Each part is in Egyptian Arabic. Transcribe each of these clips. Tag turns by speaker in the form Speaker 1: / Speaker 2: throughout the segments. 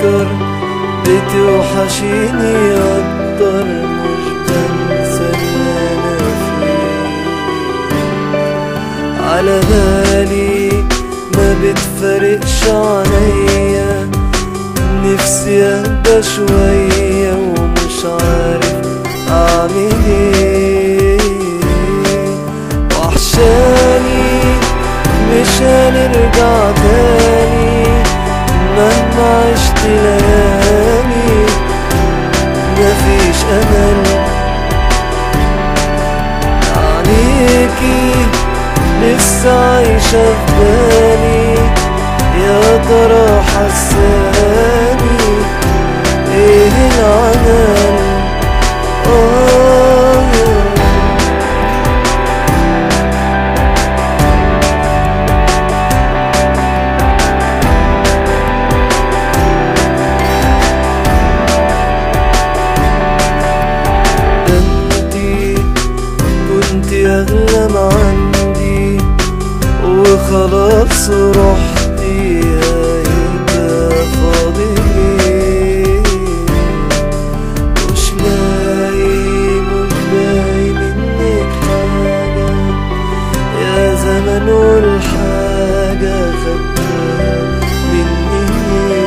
Speaker 1: أكتر بتوحشيني أكتر مش بنسى اللي أنا فيه على بالي ما بتفرقش عليا نفسي اهدى شوية ومش عارف اعمل ايه وحشاني مش هنرجع تاني مهما عشت ليالي مفيش امل عليكي لسه عايشة في بالي يا ترى حساني ايه العمل آه ده انتي كنتي اغلى ما عندي وخلاص رحتي هيبقى فاضي ليه؟ مش لاقي مش لاقي منك حاجة يا زمن والحاجة خدتها مني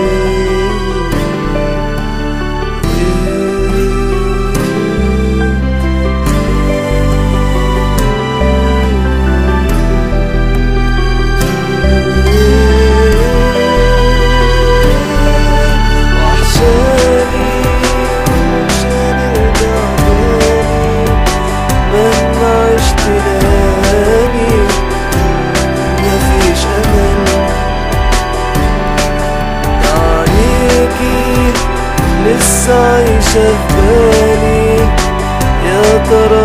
Speaker 1: وحشاني مش هنرجع تاني مهما عشت ليالي مفيش أمل عليكي لسه عايشة في بالي يا ترى